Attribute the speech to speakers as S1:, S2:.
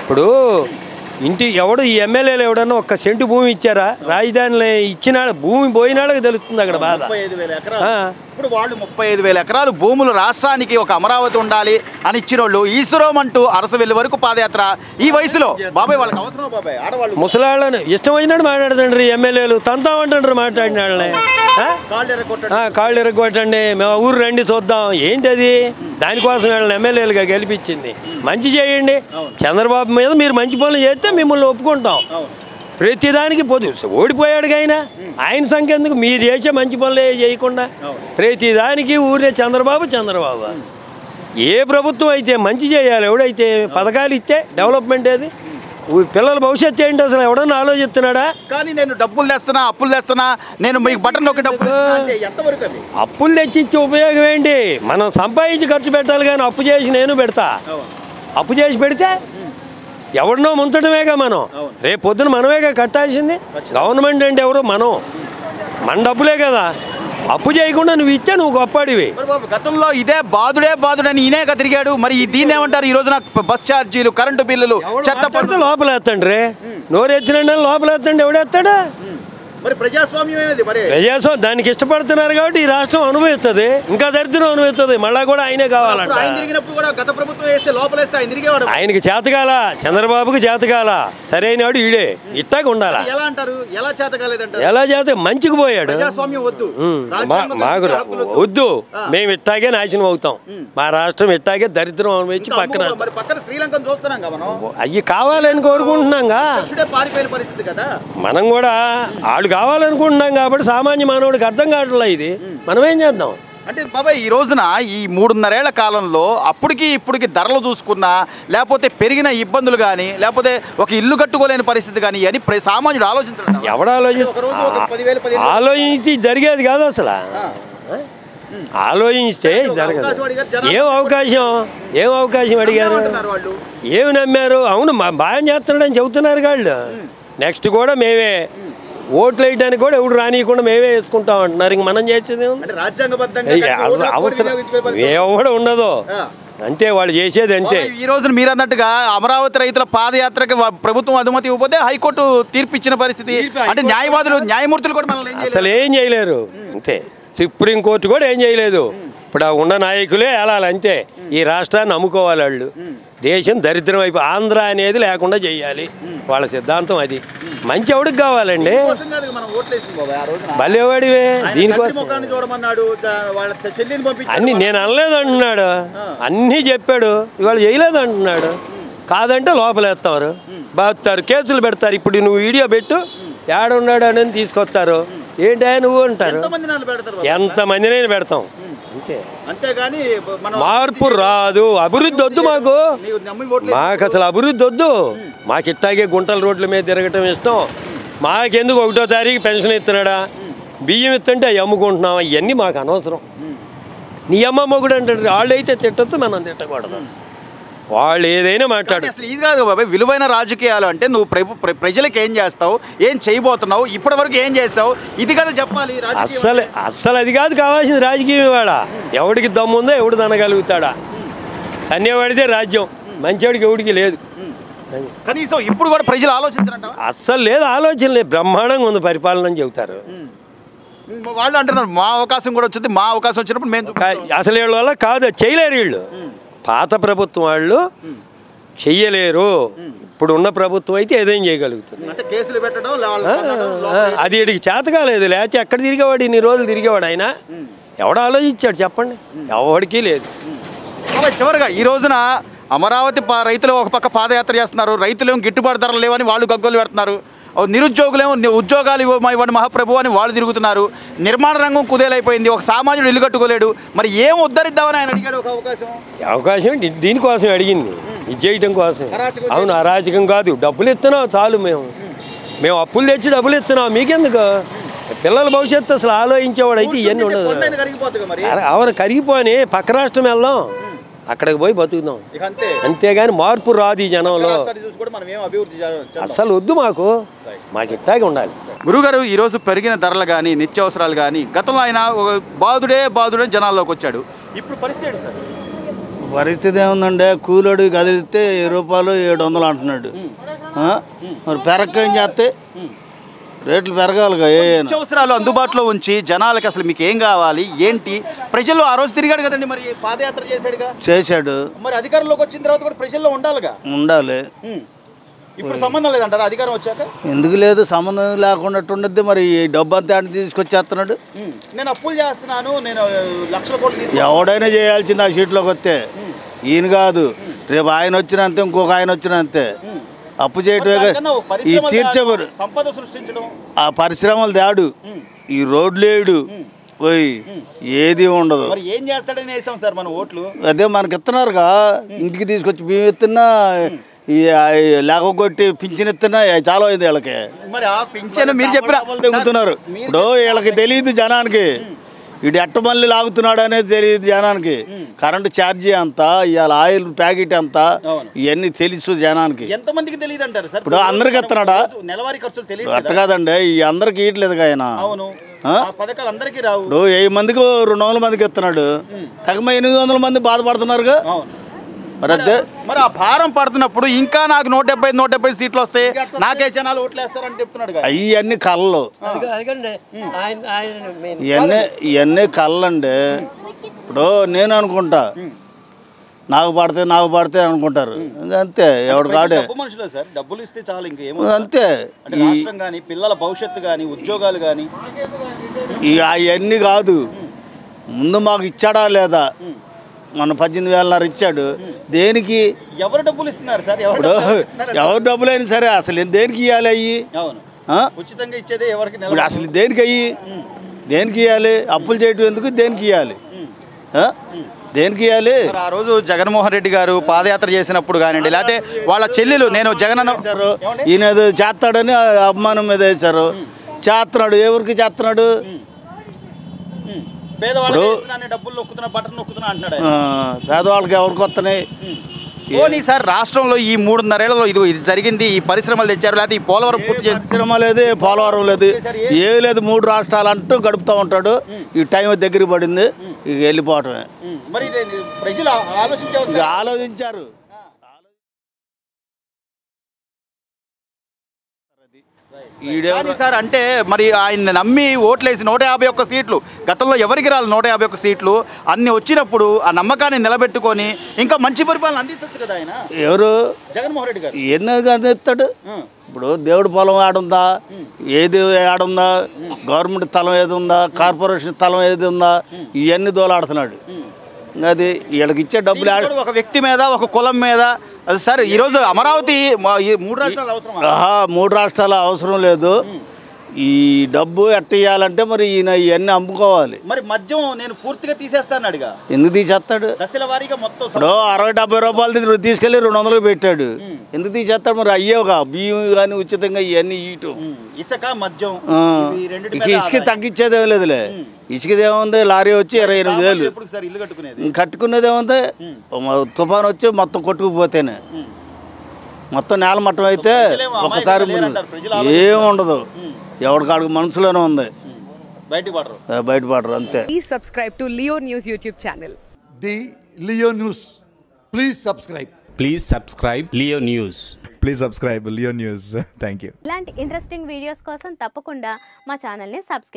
S1: ఇప్పుడు ఇంటి ఎవడు ఈ ఎమ్మెల్యేలు ఎవడన్నా ఒక్క సెంటు భూమి ఇచ్చారా రాజధానిలో ఇచ్చిన భూమి పోయినాళ్ళకి తెలుస్తుంది అక్కడ బాధ
S2: ముప్పై ఐదు వేల ఎకరాలు
S1: ఆ.
S2: ఇప్పుడు వాళ్ళు ముప్పై ఐదు వేల ఎకరాలు భూములు రాష్ట్రానికి ఒక అమరావతి ఉండాలి అని ఇచ్చిన వాళ్ళు ఈశ్వరం అంటూ అరస వెళ్ళి వరకు పాదయాత్ర ఈ వయసులో బాబాయ్ వాళ్ళకి అవసరం బాబాయ్ ఆడవాళ్ళు
S1: ముసలాళ్ళని ఇష్టం వచ్చినట్టు మాట్లాడుతుండ్రు ఎమ్మెల్యేలు తంతామంటుండ్రు మాట్లాడిన వాళ్ళని ఆ?
S2: కాళ్ళు ఎరగొట్టండి
S1: ఆ, కాళ్ళు ఇరగొట్టండి మేము ఆ ఊరు రండి చూద్దాం ఏంటి అది దానికోసం వీళ్ళని ఎమ్మెల్యేలుగా గెలిపించింది మంచి చేయండి చంద్రబాబు మీద మీరు మంచి పనులు చేస్తే మిమ్మల్ని ఒప్పుకుంటాం
S2: అవును
S1: ప్రతిదానికి పొద్దు ఓడిపోయాడు ఆయన ఆయన సంఖ్య ఎందుకు మీరు చేసే మంచి పనులే చేయకుండా ప్రతిదానికి ఊరే చంద్రబాబు చంద్రబాబు ఏ ప్రభుత్వం అయితే మంచి చేయాలి ఎవడైతే పథకాలు ఇస్తే డెవలప్మెంట్ ఏది ఊ- పిల్లల భవిష్యత్తు ఏంటి అసలు ఎవడన్నా ఆలోచిస్తున్నాడా
S2: కానీ నేను డబ్బులు తెస్తున్నా అప్పులు తెస్తున్నా నేను మీకు బటన్ నొక్కి డబ్బులు ఇస్తున్నా అంటే ఎంతవరకు అది
S1: అప్పులు తెచ్చిచ్చే ఉపయోగం ఏంటి మనం సంపాదించి ఖర్చు పెట్టాలి కానీ అప్పు చేసి నేను పెడతా
S2: అవును
S1: అప్పు చేసి పెడితే ఎవరినో ముంచడమేగా మనం
S2: అవును.
S1: రేపు పొద్దున మనమేగా కట్టాల్సింది గవర్నమెంట్ అంటే ఎవరు మనం మన డబ్బులే కదా అప్పు చేయకుండా నువ్వు ఇస్తే నువ్వు గొప్పడివి
S2: మరి బాబు గతంలో ఇదే బాధుడే బాధుడని ఈయనేగా తిరిగాడు మరి ఈ దీన్ని ఏమంటారు ఈ రోజున బస్ ఛార్జీలు కరెంటు బిల్లులు చెత్త
S1: పడితే
S2: పడుతుంది
S1: లోపల ఎత్తండి రే నోరెత్తినండి లోపల ఎత్తండి ఎవడెత్తాడా
S2: మరి ప్రజాస్వామ్యం ఏది మరి
S1: ప్రజాస్వామ్యం దానికి ఇష్టపడుతున్నారు కాబట్టి ఈ రాష్ట్రం అనుభవిస్తుంది ఇంకా దరిద్రం అనుభవిస్తుంది మళ్ళా కూడా ఆయనే
S2: అప్పుడు
S1: కావాలంట
S2: ఆయన తిరిగినప్పుడు కూడా గత ప్రభుత్వం వేస్తే లోపలేస్తే ఆయన తిరిగేవాడు
S1: ఆయనకి చేతకాల చంద్రబాబుకి చేతకాల సరైనవాడు ఈడే ఇట్టాగ ఉండాలా
S2: ఎలా అంటారు ఎలా చేత కాలేదంటారు
S1: ఎలా చేత మంచికి పోయాడు
S2: ప్రజాస్వామ్యం వద్దు
S1: ఉమ్, మా-
S2: రాజ్యాంగం
S1: మాకు
S2: కల్పించే
S1: రా-
S2: హక్కులు వద్దు.
S1: వద్దు
S2: ఆ.
S1: మేము ఇట్టాగే నాశనం అవుతాం మా రాష్ట్రం ఇట్టాగే దరిద్రం అనుభవించి
S2: ఇంకా
S1: పక్కన
S2: అమ్ముకో- మరి పక్కన శ్రీలంకను చూస్తున్నాం కదా మనం
S1: అయ్యి కావాలని కోరుకుంటున్నాంగా
S2: అధ్యక్షుడే పారిపోయిన పరిస్థితి కదా
S1: మనం కూడా వాళ్ళు కావాలనుకుంటున్నాం కాబట్టి సామాన్య మానవుడికి అర్థం కావట్లే ఇది మనం ఏం చేద్దాం
S2: అంటే బాబాయ్ ఈ రోజున ఈ మూడున్నరేళ్ల కాలంలో అప్పటికి ఇప్పటికి ధరలు చూసుకున్నా లేకపోతే పెరిగిన ఇబ్బందులు కానీ లేకపోతే ఒక ఇల్లు కట్టుకోలేని పరిస్థితి కానీ అని ప్ర- సామాన్యుడు ఆలోచించడం
S1: ఎవడ ఆలోచి
S2: ఒక రోజు ఒక పదివేలు పదిహేను
S1: ఆలోచించి జరిగేది కాదు అసలు ఆలోచిస్తే జరగదు
S2: అవకాశం అడిగారు జనాలు.
S1: ఏం అవకాశం ఏం అవకాశం అడిగారు
S2: ఏమంటున్నారు వాళ్ళు
S1: ఏమి నమ్మారు అవును మా బాగా చేస్తున్నాడని చెబుతున్నారు వాళ్ళు నెక్స్ట్ కూడా మేమే ఓట్లు వేయడానికి కూడా ఎవడు రానియకుండా మేమే వేసుకుంటాం అంటున్నారు ఇంక మనం చేసేది ఏముంది?
S2: అంటే రాజ్యాంగబద్ధంగా
S1: ఏయ్,
S2: కనీసం
S1: అసలు
S2: ఓటు హక్కు
S1: అవసరం
S2: వినియోగించుకునే పరిస్థితి.
S1: ఎవడు ఉండదు
S2: ఆ.
S1: అంతే వాళ్ళు చేసేది అంతే
S2: బాబాయ్, ఈ రోజున మీరు అన్నట్టుగా అమరావతి రైతుల పాదయాత్రకి వ- ప్రభుత్వం అనుమతి ఇవ్వకపోతే హైకోర్టు తీర్పు ఇచ్చిన పరిస్థితి అంటే న్యాయవాదులు న్యాయమూర్తులు కూడా మనల్ని ఏం చేయలేరు.
S1: అసలు ఏం చేయలేరు అంతే సుప్రీంకోర్టు కూడా ఏం చేయలేదు ఇప్పుడు ఆ ఉన్న నాయకులే వెళ్ళాలి అంతే ఈ రాష్ట్రాన్ని అమ్ముకోవాలి వాళ్ళు దేశం దరిద్రం అయిపోయి ఆంధ్ర అనేది లేకుండా చేయాలి వాళ్ళ సిద్ధాంతం అది మంచి ఎవడికి కావాలండి
S2: కోసం కాదు మనం ఓట్లేసింది బాబాయ్ ఆ రోజున
S1: భలేవాడివే
S2: ఆయన తండ్రి
S1: దీనికోసం
S2: ముఖాన్ని చూడమన్నాడు త- వాళ్ళ చెల్లిని పంపించాడు
S1: అన్ని నేను అనలేదు అంటున్నాడు అన్నీ చెప్పాడు ఇవాళ చేయలేదు అంటున్నాడు కాదంటే లోపలేస్తారు బాగుతారు కేసులు పెడతారు ఇప్పుడు నువ్వు వీడియో పెట్టు ఏడున్నాడు అని తీసుకొస్తారు ఏంటా నువ్వు అంటారు
S2: ఎంతమంది నన్ను పెడతారు బాబాయ్?
S1: ఎంతమందినైనా పెడతాం అంతే
S2: అంతేగాని మనం
S1: మార్పు రాదు అభివృద్ధి వద్దు మాకు
S2: నీకు నమ్మి ఓట్లు
S1: మాకు అసలు అభివృద్ధి వద్దు మాకు ఇట్టాగే గుంటల రోడ్ల మీద తిరగటం ఇష్టం మాకెందుకు ఒకటో తారీఖు పెన్షన్ ఇస్తున్నాడా బియ్యం ఇస్తుంటే అవి అమ్ముకుంటున్నాం ఇవన్నీ మాకు అనవసరం నీ అమ్మ మొగుడు అంటే వాళ్ళు అయితే తిట్టచ్చు మనం తిట్టకూడదు వాళ్ళు ఏదైనా మాట్లాడు
S2: అసలు ఇది కాదు బాబాయ్ విలువైన రాజకీయాలు అంటే నువ్వు ప్రభు ప్ర- ప్రజలకు ఏం చేస్తావు ఏం చేయబోతున్నావు ఇప్పటి వరకు ఏం చేస్తావు ఇది కదా చెప్పాలి రాజకీయం
S1: అస్సలు అస్సలు అది కాదు కావాల్సింది రాజకీయం ఇవాళ ఎవడికి దమ్ముందో ఎవడు దనగలుగుతాడా తన్నేవాడితే రాజ్యం మంచివాడికి ఎవడికి లేదు అది.
S2: కనీసం ఇప్పుడు కూడా ప్రజలు ఆలోచించారంట
S1: అస్సలు లేదు ఆలోచన లేదు బ్రహ్మాండంగా ఉంది పరిపాలన అని చెబుతారు
S2: వాళ్ళు అంటున్నారు మా అవకాశం కూడా వచ్చింది మా అవకాశం వచ్చినప్పుడు మేము
S1: కా- అసలు వీళ్ళ వల్ల కాదు చేయలేరు వీళ్ళు పాత ప్రభుత్వం వాళ్ళు చెయ్యలేరు ఇప్పుడు ఉన్న ప్రభుత్వం అయితే ఏదేం చేయగలుగుతుంది
S2: అంటే కేసులు పెట్టడం వాళ్ళ
S1: ఆ,
S2: పొందడం,
S1: ఆ,
S2: లోపల
S1: అది వీడికి చేత కాలేదు లేకపోతే ఎక్కడ తిరిగేవాడు ఇన్ని రోజులు తిరిగేవాడు ఆయన ఎవడు ఆలోచించాడు చెప్పండి ఎవడికి లేదు
S2: బాబాయ్, చివరిగా ఈ రోజున అమరావతి పా- రైతులు ఒక పక్క పాదయాత్ర చేస్తున్నారు రైతులేమో గిట్టుబాటు ధరలు లేవని వాళ్ళు గగ్గోలు పెడుతున్నారు ఓ నిరుద్యోగులేమో ని- ఉద్యోగాలు ఇవ్వ- ఇవ్వండి మహాప్రభు అని వాళ్ళు తిరుగుతున్నారు నిర్మాణ రంగం కుదేలైపోయింది ఒక సామాన్యుడు ఇల్లు కట్టుకోలేడు మరి ఏం ఉద్ధరిద్దామని ఆయన అడిగాడు ఒక అవకాశం
S1: ఈ అవకాశం ఏంటి? దీనికోసం అడిగింది ఇది చేయటం కోసం
S2: అరాచకం
S1: అవును అరాచకం కాదు డబ్బులు ఇస్తున్నాం చాలు మేము మేము అప్పులు తెచ్చి డబ్బులు ఇస్తున్నాం మీకెందుకు పిల్లల భవిష్యత్తు అసలు ఆలోచించేవాడు అయితే ఇవన్నీ ఉండదు
S2: కొండైన కరిగిపోతుంది మరి
S1: అరే, అవును కరిగిపోని పక్క రాష్ట్రం వెళ్దాం అక్కడికి పోయి బతుకుదాం
S2: ఇక అంతే
S1: అంతేగాని మార్పు రాదు ఈ జనంలో
S2: రాష్ట్రాన్ని చూసి కూడా మనం ఏం అభివృద్ధి చేయాలి
S1: అస్సలు వద్దు మాకు మాకు ఇట్టాగే ఉండాలి
S2: గురుగారు ఈరోజు పెరిగిన ధరలు కానీ నిత్యావసరాలు కానీ గతంలో ఆయన ఒక బాధుడే బాధుడే జనాల్లోకి వచ్చాడు ఇప్పుడు పరిస్థితి ఏంటి సార్
S3: పరిస్థితి ఏముందంటే కూలోడు కదిలితే వెయ్యి రూపాయలు ఏడు వందలు అంటున్నాడు ఆ? మరి పెరక్క ఏం చేస్తే రేట్లు పెరగాలిగా ఏ
S2: నిత్యావసరాలు అందుబాటులో ఉంచి జనాలకి అసలు మీకు ఏం కావాలి ఏంటి ప్రజల్లో ఆ రోజు తిరిగాడు కదండి మరి పాదయాత్ర చేశాడుగా
S3: చేశాడు
S2: మరి అధికారంలోకి వచ్చిన తర్వాత కూడా ప్రజల్లో ఉండాలిగా
S3: ఉండాలి
S2: ఉమ్. ఇప్పుడు సంబంధం లేదంటారా అధికారం వచ్చాక
S3: ఎందుకు లేదు సంబంధం లేకుండా ఉండద్ది మరి ఈ డబ్బు అంతా ఆడ తీసుకొచ్చేస్తున్నాడు
S2: ఉమ్. నేను అప్పులు చేస్తున్నాను నేను ఆ, లక్షల కోట్లు తీసుకు-
S3: ఎవడైనా చేయాల్సింది ఆ సీట్లోకి వస్తే ఈయన కాదు రేపు ఆయన వచ్చిన అంతే ఇంకొక ఆయన వచ్చిన అంతే అప్పు చేయటమే
S2: దానికన్నా ఒక
S3: ఈ
S2: పరిశ్రమ
S3: తీర్చేవారు
S2: తేవడం, సంపద సృష్టించడం
S3: ఆ పరిశ్రమలు తేడు ఈ రోడ్లు లేడు పోయి ఏది ఉండదు
S2: మరి ఏం చేస్తాడని వేసాం సార్ మన ఓట్లు
S3: అదే మనకి ఇస్తున్నారుగా ఇంటికి తీసుకొచ్చి బియ్యం ఇస్తున్నా ఈ ఆ, ఈ లేకొట్టి పింఛన్ ఇస్తున్నా ఏ చాలా అయింది వీళ్ళకి
S2: మరి ఆ పింఛన్ మీరు చెప్పిన
S3: డబ్బులు తెగుతున్నారు ఇప్పుడు వీళ్ళకి తెలియదు జనానికి ఇటు ఎట్ట మళ్ళీ లాగుతున్నాడు అనేది తెలియదు జనానికి కరెంటు ఛార్జీ అంత ఇవాళ ఆయిల్ ప్యాకెట్ అంత
S2: అవును.
S3: ఇవన్నీ తెలుసు జనానికి
S2: ఎంత మందికి తెలియదు అంటారు సార్
S3: ఇప్పుడు అందరికి ఇస్తున్నాడా?
S2: నెలవారీ ఖర్చులు తెలియదు
S3: అట్ట కాదండి ఈ అందరికి ఇయట్లేదు ఆయన
S2: అవును
S3: ఆ?
S2: ఆ పథకాలు అందరికీ రావు
S3: ఇప్పుడు వెయ్యి మందికి రెండు వందల మందికి ఇస్తున్నాడు తగ్గమ ఎనిమిది వందల మంది బాధపడుతున్నారుగా
S2: అవును
S3: మరి అదే
S2: మరి ఆ భారం పడుతున్నప్పుడు ఇంకా నాకు నూట డెబ్బై నూట డెబ్బై సీట్లు వస్తాయి నాకే జనాలు ఓట్లు వేస్తారని చెప్తున్నాడు కదా
S3: అవన్నీ కళ్ళు
S4: అదిగండి ఆయన ఆయన మెయిన్
S3: ఇవన్నీ ఇవన్నీ కళ్ళండి ఇప్పుడు నేను అనుకుంటా నాకు పడితే నాకు పడితే అనుకుంటారు ఇంకా అంతే ఎవడు కాడే
S2: డబ్బు మనుషులే సార్ డబ్బులు ఇస్తే చాలు ఇంకేమో
S3: అంతే
S2: అంటే రాష్ట్రం కానీ పిల్లల భవిష్యత్తు కానీ ఉద్యోగాలు కానీ
S3: ఈ అవన్నీ కాదు ముందు మాకు ఇచ్చాడా లేదా మన పద్దెనిమిది వేలన్నర ఇచ్చాడు దేనికి
S2: ఎవరు డబ్బులు ఇస్తున్నారు సార్ ఎవరు
S3: ఇప్పుడు
S2: డబ్బులు ఇస్తున్నారు?
S3: ఎవరు డబ్బులైనా సరే అసలు దేనికి ఇవ్వాలి అయ్యి
S2: అవును
S3: ఆ?
S2: ఉచితంగా ఇచ్చేదే ఎవరికి
S3: ఇప్పుడు
S2: నెల
S3: అసలు దేనికి అయ్యి దేనికి ఇవ్వాలి అప్పులు చేయటం ఎందుకు దేనికి ఇవ్వాలి ఆ? దేనికి ఇవ్వాలి
S2: మరి ఆ రోజు జగన్మోహన్ రెడ్డి గారు పాదయాత్ర చేసినప్పుడు కానివ్వండి లేకపోతే వాళ్ళ చెల్లెలు నేను జగన్ అన్న
S3: చేశారు ఈయన ఏదో చేస్తాడని ఆ అభిమానం మీద వేశారు చేస్తున్నాడు ఎవరికి చేస్తున్నాడు
S2: పేదవాళ్ళకి
S3: ఇప్పుడు-
S2: ఇస్తున్నాను, డబ్బులు నొక్కుతున్నా బటన్ నొక్కుతున్నా అంటున్నాడు ఆయన.
S3: ఆ, పేదవాళ్ళకి ఎవరికి వస్తున్నాయి
S2: పోనీ సార్ రాష్ట్రంలో ఈ మూడున్నరేళ్లలో ఇది ఇది జరిగింది ఈ పరిశ్రమలు తెచ్చారు లేకపోతే ఈ పోలవరం పూర్తి చేసి
S3: పరిశ్రమ లేదు పోలవరం లేదు ఏమి లేదు మూడు రాష్ట్రాలు అంటూ గడుపుతూ ఉంటాడు ఈ టైం దగ్గరికి పడింది ఇక వెళ్ళిపోవటమే
S2: ఉమ్, మరి ఇది ప్రజలు ఆలోచించే
S3: ఇక ఆలోచించారు ఈడే
S2: కానీ సార్ అంటే మరి ఆయన నమ్మి ఓట్లేసి నూట యాభై ఒక్క సీట్లు గతంలో ఎవరికి రాలి నూట యాభై ఒక్క సీట్లు అన్ని వచ్చినప్పుడు ఆ నమ్మకాన్ని నిలబెట్టుకొని ఇంకా మంచి పరిపాలన అందించవచ్చు కదా ఆయన
S3: ఎవరు
S2: జగన్మోహన్ రెడ్డి గారు
S3: ఎన్నో అందిస్తాడు
S2: ఉమ్,
S3: ఇప్పుడు దేవుడి పొలం ఆడుందా ఏది ఆడుందా గవర్నమెంట్ స్థలం ఏది ఉందా కార్పొరేషన్ స్థలం ఏది ఉందా ఇవన్నీ దోలాడుతున్నాడు ఇంకా అది వీళ్ళకి ఇచ్చే డబ్బులు ఆడ
S2: ఇప్పుడు ఒక వ్యక్తి మీద ఒక కులం మీద అది సార్ ఈరోజు అమరావతి మా- ఈ మూడు రాష్ట్రాలు అవసరం
S3: ఆహా మూడు రాష్ట్రాల అవసరం లేదు ఈ డబ్బు ఎట్ట ఇవ్వాలంటే మరి ఈయన ఇవన్నీ అమ్ముకోవాలి
S2: మరి మద్యం నేను పూర్తిగా తీసేస్తాను అడిగా
S3: ఎందుకు తీసేస్తాడు
S2: దశల వారీగా మొత్తం
S3: ఇప్పుడు అరవై డెబ్బై రూపాయలు తీ- తీసుకెళ్ళి రెండు వందలు పెట్టాడు ఎందుకు తీసేస్తాడు మరి అయ్యేవుగా బియ్యం కానీ ఉచితంగా ఇవన్నీ ఇయటం
S2: ఉమ్, ఇసుక మద్యం
S3: ఆ,
S2: ఇవి రెండిటి
S3: ఇక
S2: మీద
S3: ఇసుక
S2: ఆదాయం.
S3: తగ్గించేది ఏం లేదులే ఇసుకది ఏముంది లారీ వచ్చి ఇరవై ఎనిమిది వేలు
S2: ఎప్పుడు సార్ ఇల్లు కట్టుకునేది
S3: ఇంక కట్టుకునేది ఏముంది తుఫాన్ వచ్చి మొత్తం కొట్టుకుపోతేనే మొత్తం నేల మట్టం అయితే
S2: ప్రజలేమో అమాయకులు
S3: ఒకసారి
S2: లేరంటారు, ప్రజలు
S3: ఏం ఉండదు ఎవడికాడికి మనసులోనే ఉంది
S2: బయటికి పడరు
S3: ఆ, బయటపడరు అంతే
S5: Please subscribe to Leo News YouTube channel.
S6: the Leo News. Please subscribe.
S7: Please subscribe Leo News.
S8: Please subscribe Leo News thank you
S9: ఇలాంటి ఇంట్రెస్టింగ్ వీడియోస్ కోసం తప్పకుండా మా ఛానల్ని సబ్స్క్రైబ్